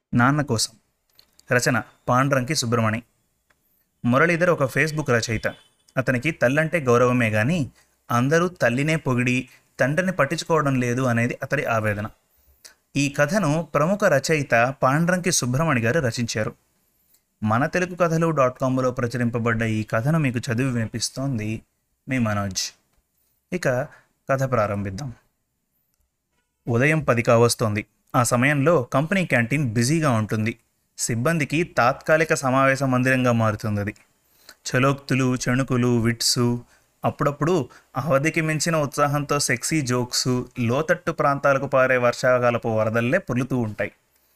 నాన్న కోసం రచన పాండ్రంకి సుబ్రమణి మురళీధర్ ఒక ఫేస్బుక్ రచయిత అతనికి తల్లంటే గౌరవమే కానీ అందరూ తల్లినే పొగిడి తండ్రిని పట్టించుకోవడం లేదు అనేది అతడి ఆవేదన ఈ కథను ప్రముఖ రచయిత పాండ్రంకి సుబ్రమణి గారు రచించారు మన తెలుగు కథలు డాట్ కామ్లో ప్రచురింపబడ్డ ఈ కథను మీకు చదివి వినిపిస్తోంది మీ మనోజ్ ఇక కథ ప్రారంభిద్దాం ఉదయం పది కావస్తోంది ఆ సమయంలో కంపెనీ క్యాంటీన్ బిజీగా ఉంటుంది సిబ్బందికి తాత్కాలిక సమావేశ మందిరంగా మారుతుంది అది చలోక్తులు చణుకులు విట్సు అప్పుడప్పుడు అవధికి మించిన ఉత్సాహంతో సెక్సీ జోక్స్ లోతట్టు ప్రాంతాలకు పారే వర్షాకాలపు వరదల్లే పొర్లుతూ ఉంటాయి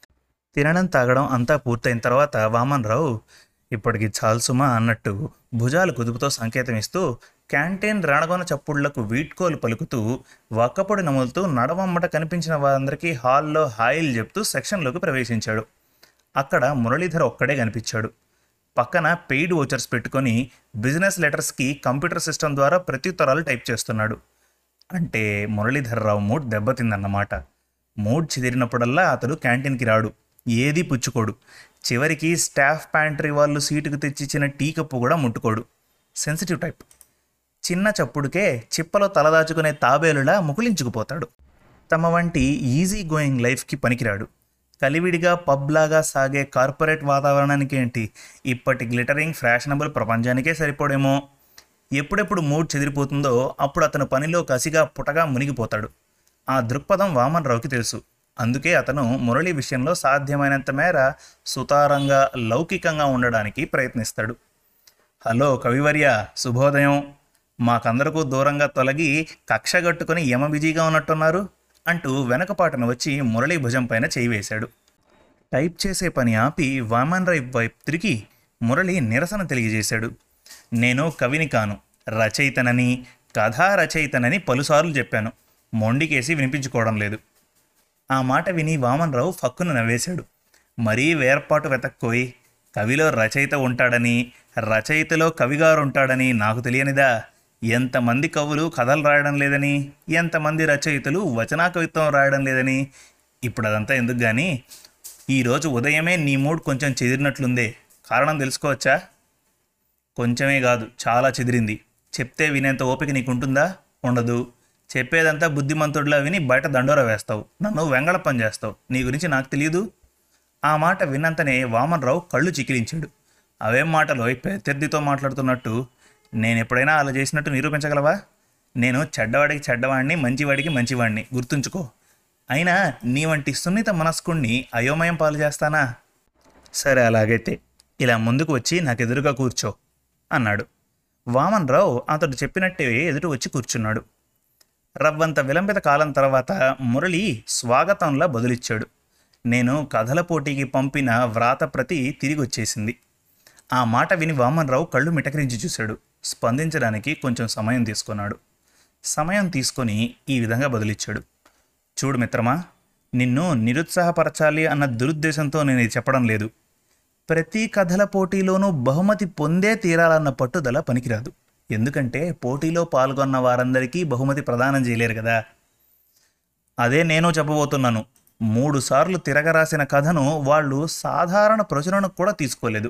తినడం తాగడం అంతా పూర్తయిన తర్వాత వామన్ రావు ఇప్పటికి చాల్సుమా అన్నట్టు భుజాలు కుదుపుతో సంకేతం ఇస్తూ క్యాంటీన్ రణగొన చప్పుళ్లకు వీడ్కోలు పలుకుతూ వక్కపొడి నములుతూ నడవమ్మట కనిపించిన వారందరికీ హాల్లో హాయిలు చెప్తూ సెక్షన్లోకి ప్రవేశించాడు అక్కడ మురళీధర్ ఒక్కడే కనిపించాడు పక్కన పెయిడ్ ఓచర్స్ పెట్టుకొని బిజినెస్ లెటర్స్కి కంప్యూటర్ సిస్టమ్ ద్వారా ప్రత్యుత్తరాలు టైప్ చేస్తున్నాడు అంటే మురళీధర్ రావు మూడ్ దెబ్బతిందన్నమాట మూడ్ చెదిరినప్పుడల్లా అతడు క్యాంటీన్కి రాడు ఏదీ పుచ్చుకోడు చివరికి స్టాఫ్ ప్యాంట్రీ వాళ్ళు సీటుకు తెచ్చిచ్చిన టీ కప్పు కూడా ముట్టుకోడు సెన్సిటివ్ టైప్ చిన్న చప్పుడుకే చిప్పలో తలదాచుకునే తాబేలులా ముకులించుకుపోతాడు తమ వంటి ఈజీ గోయింగ్ లైఫ్కి పనికిరాడు కలివిడిగా పబ్లాగా సాగే కార్పొరేట్ వాతావరణానికి ఏంటి ఇప్పటి గ్లిటరింగ్ ఫ్యాషనబుల్ ప్రపంచానికే సరిపోడేమో ఎప్పుడెప్పుడు మూడ్ చెదిరిపోతుందో అప్పుడు అతను పనిలో కసిగా పుటగా మునిగిపోతాడు ఆ దృక్పథం వామన్ రావుకి తెలుసు అందుకే అతను మురళి విషయంలో సాధ్యమైనంత మేర సుతారంగా లౌకికంగా ఉండడానికి ప్రయత్నిస్తాడు హలో కవివర్య శుభోదయం మాకందరకు దూరంగా తొలగి కక్షగట్టుకుని యమ బిజీగా ఉన్నట్టున్నారు అంటూ వెనకపాటను వచ్చి మురళి భుజం పైన చేయి వేశాడు టైప్ చేసే పని ఆపి వామన్ రాయ్ వైపు తిరిగి మురళి నిరసన తెలియజేశాడు నేను కవిని కాను రచయితనని కథా రచయితనని పలుసార్లు చెప్పాను మొండికేసి వినిపించుకోవడం లేదు ఆ మాట విని వామన్ రావు ఫక్కున నవ్వేశాడు మరీ వేర్పాటు వెతక్కోయి కవిలో రచయిత ఉంటాడని రచయితలో కవిగారు ఉంటాడని నాకు తెలియనిదా ఎంతమంది కవులు కథలు రాయడం లేదని ఎంతమంది రచయితలు వచనా కవిత్వం రాయడం లేదని ఇప్పుడు అదంతా ఎందుకు కానీ ఈరోజు ఉదయమే నీ మూడ్ కొంచెం చెదిరినట్లుందే కారణం తెలుసుకోవచ్చా కొంచెమే కాదు చాలా చెదిరింది చెప్తే వినేంత ఓపిక నీకుంటుందా ఉండదు చెప్పేదంతా బుద్ధిమంతుడిలా విని బయట దండోర వేస్తావు నన్ను వెంగళప్పం చేస్తావు నీ గురించి నాకు తెలియదు ఆ మాట విన్నంతనే వామన్ రావు కళ్ళు చికిలించాడు అవేం మాటలు ప్రత్యర్థితో మాట్లాడుతున్నట్టు నేను ఎప్పుడైనా అలా చేసినట్టు నిరూపించగలవా నేను చెడ్డవాడికి చెడ్డవాడిని మంచివాడికి మంచివాడిని గుర్తుంచుకో అయినా నీ వంటి సున్నిత మనస్కుణ్ణి అయోమయం పాలు చేస్తానా సరే అలాగైతే ఇలా ముందుకు వచ్చి నాకు ఎదురుగా కూర్చో అన్నాడు వామన్ రావు అతడు చెప్పినట్టే ఎదుటి వచ్చి కూర్చున్నాడు రవ్వంత విలంబిత కాలం తర్వాత మురళి స్వాగతంలా బదులిచ్చాడు నేను కథల పోటీకి పంపిన వ్రాత ప్రతి తిరిగి వచ్చేసింది ఆ మాట విని వామన్ రావు కళ్ళు మిటకరించి చూశాడు స్పందించడానికి కొంచెం సమయం తీసుకున్నాడు సమయం తీసుకొని ఈ విధంగా బదులిచ్చాడు చూడు మిత్రమా నిన్ను నిరుత్సాహపరచాలి అన్న దురుద్దేశంతో నేను ఇది చెప్పడం లేదు ప్రతి కథల పోటీలోనూ బహుమతి పొందే తీరాలన్న పట్టుదల పనికిరాదు ఎందుకంటే పోటీలో పాల్గొన్న వారందరికీ బహుమతి ప్రదానం చేయలేరు కదా అదే నేను చెప్పబోతున్నాను మూడు సార్లు తిరగరాసిన కథను వాళ్ళు సాధారణ ప్రచురణకు కూడా తీసుకోలేదు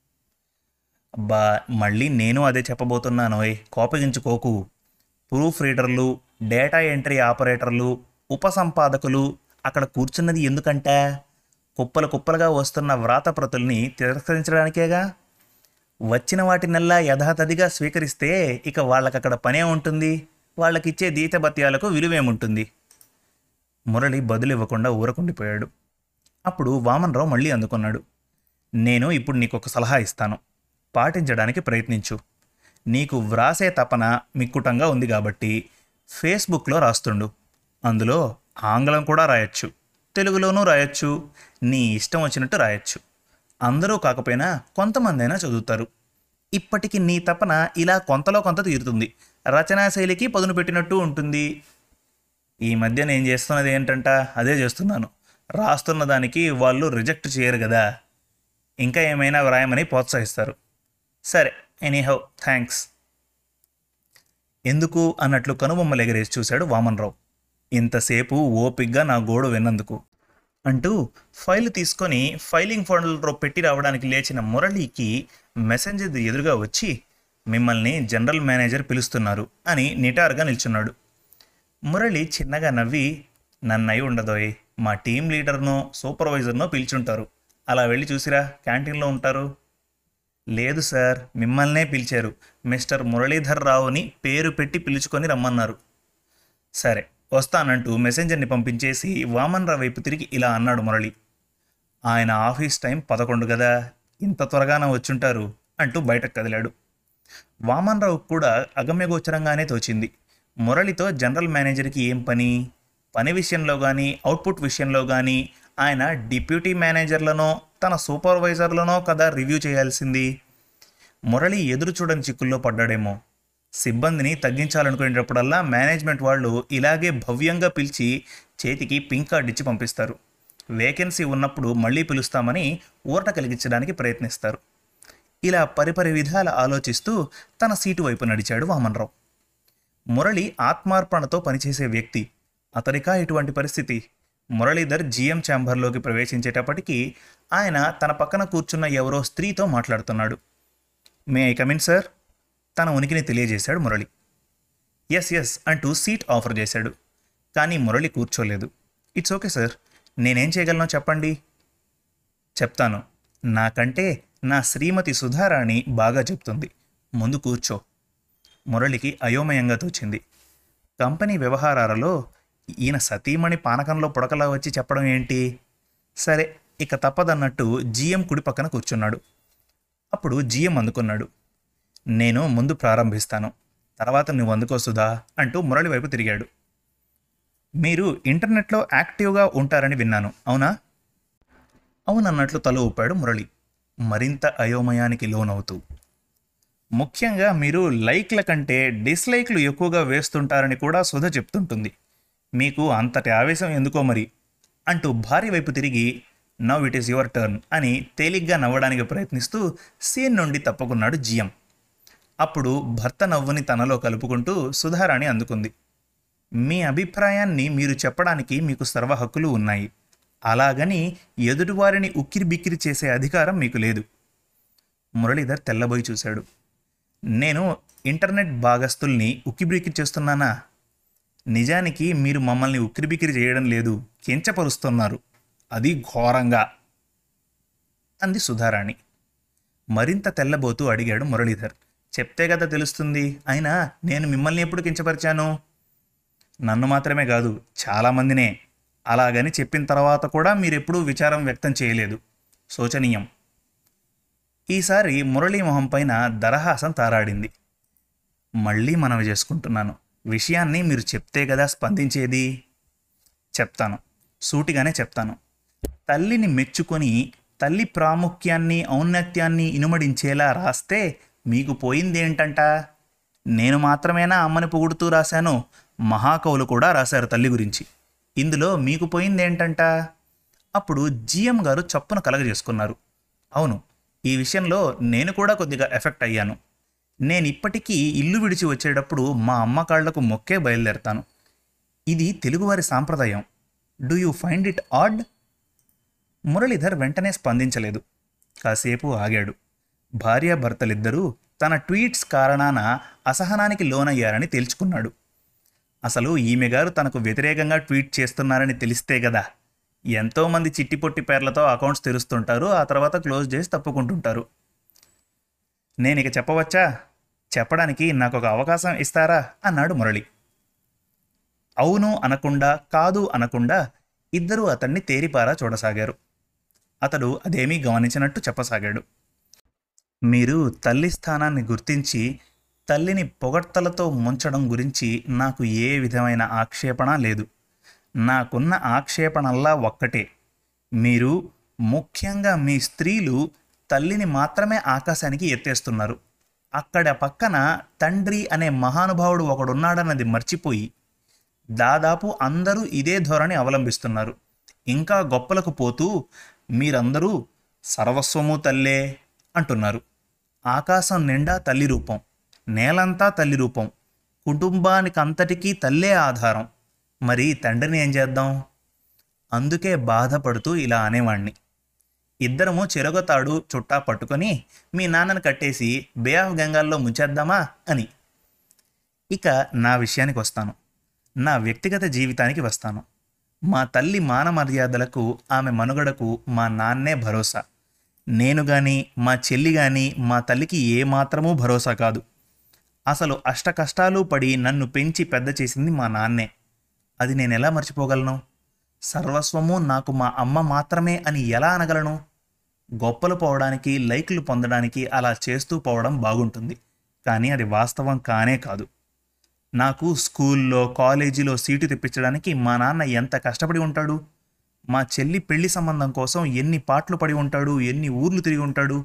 అబ్బా మళ్ళీ నేను అదే చెప్పబోతున్నాను ఓయ్ కోపగించుకోకు ప్రూఫ్ రీడర్లు డేటా ఎంట్రీ ఆపరేటర్లు ఉపసంపాదకులు అక్కడ కూర్చున్నది ఎందుకంట కుప్పలు కుప్పలుగా వస్తున్న వ్రాతప్రతుల్ని తిరస్కరించడానికేగా వచ్చిన వాటినల్లా యథాతథిగా స్వీకరిస్తే ఇక వాళ్ళకక్కడ పనే ఉంటుంది వాళ్ళకిచ్చే దీతభత్యాలకు విలువేముంటుంది మురళి బదులివ్వకుండా ఊరకుండిపోయాడు అప్పుడు వామన్రావు మళ్ళీ అందుకున్నాడు నేను ఇప్పుడు నీకు ఒక సలహా ఇస్తాను పాటించడానికి ప్రయత్నించు నీకు వ్రాసే తపన మిక్కుటంగా ఉంది కాబట్టి ఫేస్బుక్లో రాస్తుండు అందులో ఆంగ్లం కూడా రాయొచ్చు తెలుగులోనూ రాయొచ్చు నీ ఇష్టం వచ్చినట్టు రాయొచ్చు అందరూ కాకపోయినా కొంతమందైనా చదువుతారు ఇప్పటికి నీ తపన ఇలా కొంతలో కొంత తీరుతుంది రచనా శైలికి పదును పెట్టినట్టు ఉంటుంది ఈ మధ్య నేను చేస్తున్నది ఏంటంట అదే చేస్తున్నాను రాస్తున్న దానికి వాళ్ళు రిజెక్ట్ చేయరు కదా ఇంకా ఏమైనా వ్రాయమని ప్రోత్సహిస్తారు సరే ఎనీహౌ థ్యాంక్స్ ఎందుకు అన్నట్లు కనుబొమ్మలు ఎగరేసి చూశాడు వామన్రావు ఇంతసేపు ఓపిగ్గా నా గోడు విన్నందుకు అంటూ ఫైల్ తీసుకొని ఫైలింగ్ ఫోల్డర్లో పెట్టి రావడానికి లేచిన మురళికి మెసెంజర్ ఎదురుగా వచ్చి మిమ్మల్ని జనరల్ మేనేజర్ పిలుస్తున్నారు అని నిటారుగా నిల్చున్నాడు మురళి చిన్నగా నవ్వి నన్నై ఉండదోయ్ మా టీం లీడర్నో సూపర్వైజర్నో పిలిచుంటారు అలా వెళ్ళి చూసిరా క్యాంటీన్లో ఉంటారు లేదు సార్ మిమ్మల్నే పిలిచారు మిస్టర్ మురళీధర్ రావుని పేరు పెట్టి పిలుచుకొని రమ్మన్నారు సరే వస్తానంటూ మెసెంజర్ని పంపించేసి వామన్ రావు వైపు తిరిగి ఇలా అన్నాడు మురళి ఆయన ఆఫీస్ టైం పదకొండు కదా ఇంత త్వరగానే వచ్చుంటారు అంటూ బయటకు కదిలాడు వామన్ రావు కూడా అగమ్యగోచరంగానే తోచింది మురళితో జనరల్ మేనేజర్కి ఏం పని పని విషయంలో కానీ అవుట్పుట్ విషయంలో కానీ ఆయన డిప్యూటీ మేనేజర్లనో తన సూపర్వైజర్లనో కదా రివ్యూ చేయాల్సింది మురళి ఎదురు చూడని చిక్కుల్లో పడ్డాడేమో సిబ్బందిని తగ్గించాలనుకునేటప్పుడల్లా మేనేజ్మెంట్ వాళ్ళు ఇలాగే భవ్యంగా పిలిచి చేతికి పింక్ కార్డ్ ఇచ్చి పంపిస్తారు వేకెన్సీ ఉన్నప్పుడు మళ్ళీ పిలుస్తామని ఊరట కలిగించడానికి ప్రయత్నిస్తారు ఇలా పరిపరి విధాల ఆలోచిస్తూ తన సీటు వైపు నడిచాడు వామన్రావు మురళి ఆత్మార్పణతో పనిచేసే వ్యక్తి అతనికా ఇటువంటి పరిస్థితి మురళీధర్ జిఎం ఛాంబర్లోకి ప్రవేశించేటప్పటికీ ఆయన తన పక్కన కూర్చున్న ఎవరో స్త్రీతో మాట్లాడుతున్నాడు మే ఐ కమిన్ సార్ తన ఉనికిని తెలియజేశాడు మురళి ఎస్ ఎస్ అంటూ సీట్ ఆఫర్ చేశాడు కానీ మురళి కూర్చోలేదు ఇట్స్ ఓకే సార్ నేనేం చేయగలనో చెప్పండి చెప్తాను నాకంటే నా శ్రీమతి సుధారాణి బాగా చెప్తుంది ముందు కూర్చో మురళికి అయోమయంగా తోచింది కంపెనీ వ్యవహారాలలో ఈయన సతీమణి పానకంలో పుడకలా వచ్చి చెప్పడం ఏంటి సరే ఇక తప్పదన్నట్టు జీఎం కుడి పక్కన కూర్చున్నాడు అప్పుడు జీఎం అందుకున్నాడు నేను ముందు ప్రారంభిస్తాను తర్వాత నువ్వు అందుకో సుధా అంటూ మురళి వైపు తిరిగాడు మీరు ఇంటర్నెట్లో యాక్టివ్గా ఉంటారని విన్నాను అవునా అవునన్నట్లు తల ఊపాడు మురళి మరింత అయోమయానికి లోనవుతూ ముఖ్యంగా మీరు లైక్ల కంటే డిస్లైక్లు ఎక్కువగా వేస్తుంటారని కూడా సుధ చెప్తుంటుంది మీకు అంతటి ఆవేశం ఎందుకో మరి అంటూ భార్య వైపు తిరిగి now it is your turn అని తేలిగ్గా నవ్వడానికి ప్రయత్నిస్తూ సీన్ నుండి తప్పుకున్నాడు జిఎం అప్పుడు భర్త నవ్వుని తనలో కలుపుకుంటూ సుధారాణి అందుకుంది మీ అభిప్రాయాన్ని మీరు చెప్పడానికి మీకు సర్వ హక్కులు ఉన్నాయి అలాగని ఎదుటివారిని ఉక్కిరి బిక్కిరి చేసే అధికారం మీకు లేదు మురళీధర్ తెల్లబోయి చూశాడు నేను ఇంటర్నెట్ భాగస్తుల్ని ఉక్కిబిక్కిరి చేస్తున్నానా నిజానికి మీరు మమ్మల్ని ఉక్కిరిబిక్కిరి చేయడం లేదు కించపరుస్తున్నారు అది ఘోరంగా అంది సుధారాణి మరింత తెల్లబోతూ అడిగాడు మురళీధర్ చెప్తే కదా తెలుస్తుంది అయినా నేను మిమ్మల్ని ఎప్పుడు కించపరిచాను నన్ను మాత్రమే కాదు చాలామందినే అలాగని చెప్పిన తర్వాత కూడా మీరెప్పుడూ విచారం వ్యక్తం చేయలేదు శోచనీయం ఈసారి మురళీ మొహం పైన దరహాసం తారాడింది మళ్ళీ మనవి చేసుకుంటున్నాను విషయాన్ని మీరు చెప్తే కదా స్పందించేది చెప్తాను సూటిగానే చెప్తాను తల్లిని మెచ్చుకొని తల్లి ప్రాముఖ్యాన్ని ఔన్నత్యాన్ని ఇనుమడించేలా రాస్తే మీకు పోయిందేంటంట నేను మాత్రమేనా అమ్మని పొగుడుతూ రాశాను మహాకవులు కూడా రాశారు తల్లి గురించి ఇందులో మీకు పోయిందేంటంట అప్పుడు జిఎం గారు చప్పున కలగజేసుకున్నారు అవును ఈ విషయంలో నేను కూడా కొద్దిగా ఎఫెక్ట్ అయ్యాను నేను ఇప్పటికీ ఇల్లు విడిచి వచ్చేటప్పుడు మా అమ్మ కాళ్లకు మొక్కే బయలుదేరతాను ఇది తెలుగువారి సాంప్రదాయం do you find it odd Muralidhar వెంటనే స్పందించలేదు కాసేపు ఆగాడు భార్యాభర్తలిద్దరూ తన ట్వీట్స్ కారణాన అసహనానికి లోనయ్యారని తేల్చుకున్నాడు అసలు ఈమె గారు తనకు వ్యతిరేకంగా ట్వీట్ చేస్తున్నారని తెలిస్తే కదా ఎంతోమంది చిట్టి పొట్టి పేర్లతో అకౌంట్స్ తెరుస్తుంటారు ఆ తర్వాత క్లోజ్ చేసి తప్పుకుంటుంటారు నేను ఇక చెప్పవచ్చా చెప్పడానికి నాకు ఒక అవకాశం ఇస్తారా అన్నాడు మురళి అవును అనకుండా కాదు అనకుండా ఇద్దరూ అతన్ని తేరిపారా చూడసాగారు అతడు అదేమీ గమనించినట్టు చెప్పసాగాడు మీరు తల్లి స్థానాన్ని గుర్తించి తల్లిని పొగడ్తలతో ముంచడం గురించి నాకు ఏ విధమైన ఆక్షేపణ లేదు నాకున్న ఆక్షేపణల్లా ఒక్కటే మీరు ముఖ్యంగా మీ స్త్రీలు తల్లిని మాత్రమే ఆకాశానికి ఎత్తేస్తున్నారు అక్కడ పక్కన తండ్రి అనే మహానుభావుడు ఒకడున్నాడన్నది మర్చిపోయి దాదాపు అందరూ ఇదే ధోరణి అవలంబిస్తున్నారు ఇంకా గొప్పలకు పోతూ మీరందరూ సర్వస్వము తల్లే అంటున్నారు ఆకాశం నిండా తల్లి రూపం నేలంతా తల్లి రూపం కుటుంబానికి అంతటికీ తల్లే ఆధారం మరి తండ్రిని ఏం చేద్దాం అందుకే బాధపడుతూ ఇలా అనేవాణ్ణి ఇద్దరము చెరగతాడు చుట్టా పట్టుకొని మీ నాన్నను కట్టేసి బే ఆఫ్ గంగాల్లో ముంచేద్దామా అని ఇక నా విషయానికి వస్తాను నా వ్యక్తిగత జీవితానికి వస్తాను మా తల్లి మాన మర్యాదలకు ఆమె మనుగడకు మా నాన్నే భరోసా నేను కానీ మా చెల్లి కానీ మా తల్లికి ఏమాత్రమూ భరోసా కాదు అసలు అష్ట కష్టాలు పడి నన్ను పెంచి పెద్ద చేసింది మా నాన్నే అది నేను ఎలా మర్చిపోగలను సర్వస్వము నాకు మా అమ్మ మాత్రమే అని ఎలా అనగలను గొప్పలు పోవడానికి లైక్లు పొందడానికి అలా చేస్తూ పోవడం బాగుంటుంది కానీ అది వాస్తవం కానే కాదు నాకు స్కూల్లో కాలేజీలో సీటు తెప్పించడానికి మా నాన్న ఎంత కష్టపడి ఉంటాడు మా చెల్లి పెళ్లి సంబంధం కోసం ఎన్ని పాటలు పడి ఉంటాడు ఎన్ని ఊర్లు తిరిగి ఉంటాడు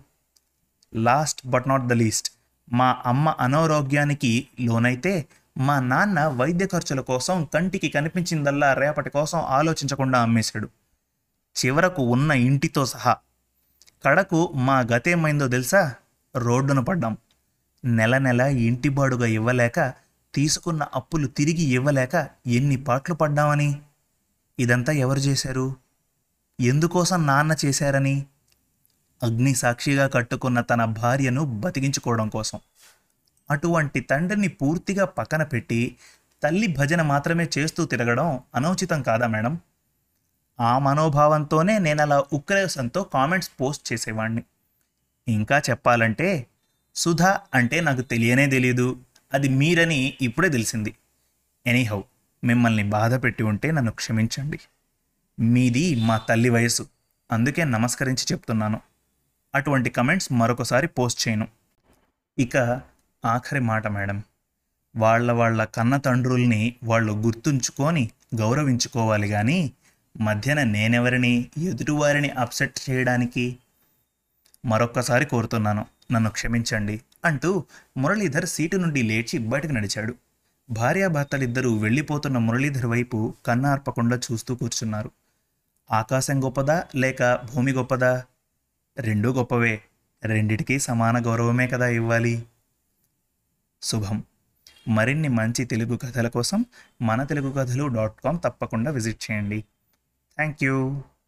last but not the least మా అమ్మ అనారోగ్యానికి లోనైతే మా నాన్న వైద్య ఖర్చుల కోసం కంటికి కనిపించిందల్లా రేపటి కోసం ఆలోచించకుండా అమ్మేశాడు చివరకు ఉన్న ఇంటితో సహా కడకు మా గతేమైందో తెలుసా రోడ్డున పడ్డాం నెల నెల ఇంటి బాడుగా ఇవ్వలేక తీసుకున్న అప్పులు తిరిగి ఇవ్వలేక ఎన్ని పాటలు పడ్డామని ఇదంతా ఎవరు చేశారు ఎందుకోసం నాన్న చేశారని అగ్ని సాక్షిగా కట్టుకున్న తన భార్యను బతికించుకోవడం కోసం అటువంటి తండ్రిని పూర్తిగా పక్కన పెట్టి తల్లి భజన మాత్రమే చేస్తూ తిరగడం అనౌచితం కాదా మేడం ఆ మనోభావంతోనే నేను అలా ఉక్రేసంతో కామెంట్స్ పోస్ట్ చేసేవాడిని ఇంకా చెప్పాలంటే సుధా అంటే నాకు తెలియనే తెలియదు అది మీరని ఇప్పుడే తెలిసింది ఎనీహౌ మిమ్మల్ని బాధ పెట్టి ఉంటే నన్ను క్షమించండి మీది మా తల్లి వయసు అందుకే నమస్కరించి చెప్తున్నాను అటువంటి కమెంట్స్ మరొకసారి పోస్ట్ చేయను ఇక ఆఖరి మాట మేడం వాళ్ళ వాళ్ళ కన్న తండ్రుల్ని వాళ్ళు గుర్తుంచుకొని గౌరవించుకోవాలి కానీ మధ్యన నేనెవరిని ఎదుటివారిని అప్సెట్ చేయడానికి మరొక్కసారి కోరుతున్నాను నన్ను క్షమించండి అంటూ మురళీధర్ సీటు నుండి లేచి బయటకు నడిచాడు భార్యాభర్తలిద్దరూ వెళ్ళిపోతున్న మురళీధర్ వైపు కన్నార్పకుండా చూస్తూ కూర్చున్నారు ఆకాశం గొప్పదా లేక భూమి గొప్పదా రెండూ గొప్పవే రెండిటికీ సమాన గౌరవమే కదా ఇవ్వాలి శుభం మరిన్ని మంచి తెలుగు కథల కోసం మన తెలుగు కథలు డాట్ కామ్ తప్పకుండా విజిట్ చేయండి థ్యాంక్ యూ